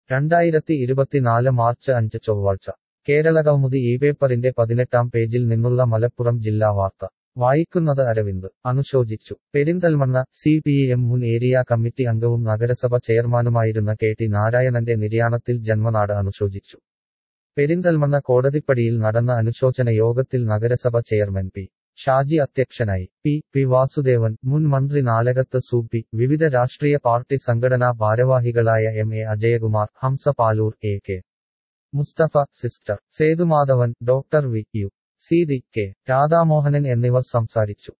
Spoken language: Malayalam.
രണ്ടായിരത്തി ഇരുപത്തിനാല് മാർച്ച് അഞ്ച് ചൊവ്വാഴ്ച കേരളകൗമുദി ഈ പേപ്പറിന്റെ പതിനെട്ടാം പേജിൽ നിന്നുള്ള മലപ്പുറം ജില്ലാ വാർത്ത വായിക്കുന്നത് അരവിന്ദ് അനുശോചിച്ചു പെരിന്തൽമണ്ണ സി പി എം മുൻ ഏരിയ കമ്മിറ്റി അംഗവും നഗരസഭ ചെയർമാനുമായിരുന്ന കെ ടി നാരായണന്റെ നിര്യാണത്തിൽ ജന്മനാട് അനുശോചിച്ചു പെരിന്തൽമണ്ണ കോടതിപ്പടിയിൽ നടന്ന അനുശോചന യോഗത്തിൽ നഗരസഭ ചെയർമാൻ പി ഷാജി അധ്യക്ഷനായി പി പി വാസുദേവൻ മുൻ മന്ത്രി നാലകത്ത് സൂപ്പി വിവിധ രാഷ്ട്രീയ പാർട്ടി സംഘടനാ ഭാരവാഹികളായ M A Ajayakumar Hamsa Paloor A K Musthafa sister Sethumadhavan doctor V U C D K Radhamohanan എന്നിവർ സംസാരിച്ചു